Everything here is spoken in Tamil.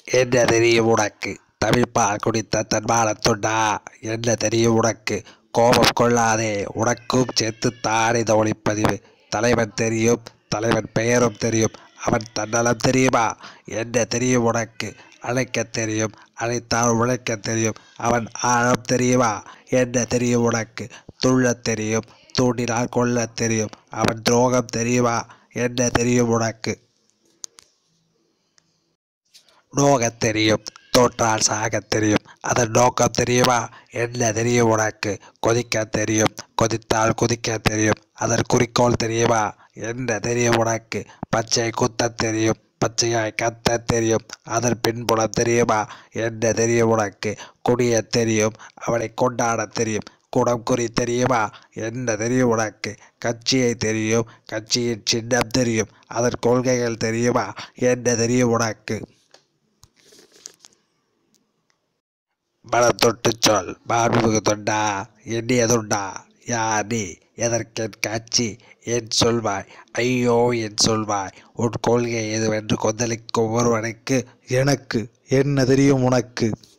என்ன தெரியும் உனக்கு தமிழ்பால் குடித்த தன்மான தொண்டா என்ன தெரியும் உனக்கு கோபம் கொள்ளாதே உனக்கும் சேர்த்துத்தான் இந்த ஒளிப்பதிவு தலைவன் தெரியும் தலைவன் பெயரும் தெரியும் அவன் தன்னலம் தெரியுமா என்ன தெரியும் உனக்கு அழைக்க தெரியும் அழைத்தால் உழைக்க தெரியும் அவன் ஆழம் தெரியுமா என்ன தெரியும் உனக்கு துள்ளத் தெரியும் தூண்டினால் கொள்ளத் தெரியும் அவன் துரோகம் தெரியுமா என்ன தெரியும் உனக்கு நோகத் தெரியும் தோற்றால் சாகத் தெரியும் அதன் நோக்கம் தெரியுமா என்ன தெரியும் உனக்கு கொதிக்க தெரியும் கொதித்தால் குதிக்க தெரியும் அதன் குறிக்கோள் தெரியுமா என்ன தெரியும் உனக்கு பச்சை குத்தத் தெரியும் பச்சையாய் கத்த தெரியும் அதன் பின்புலம் தெரியுமா என்ன தெரியும் உனக்கு குடிய தெரியும் அவனை கொண்டாட தெரியும் குடம் குறி தெரியுமா என்ன தெரியும் உனக்கு கட்சியை தெரியும் கட்சியின் சின்னம் தெரியும் அதன் கொள்கைகள் தெரியுமா என்ன தெரியும் உனக்கு மனம் தொட்டு சொல் மாண்புமிகு தொண்டா எண்ணிய தொண்டா யார் நீ எதற்கென் காட்சி என் சொல்வாய் ஐயோ என் சொல்வாய் உன் கொள்கை எதுவென்று கொந்தளிக்கும் ஒருவனுக்கு எனக்கு என்ன தெரியும் உனக்கு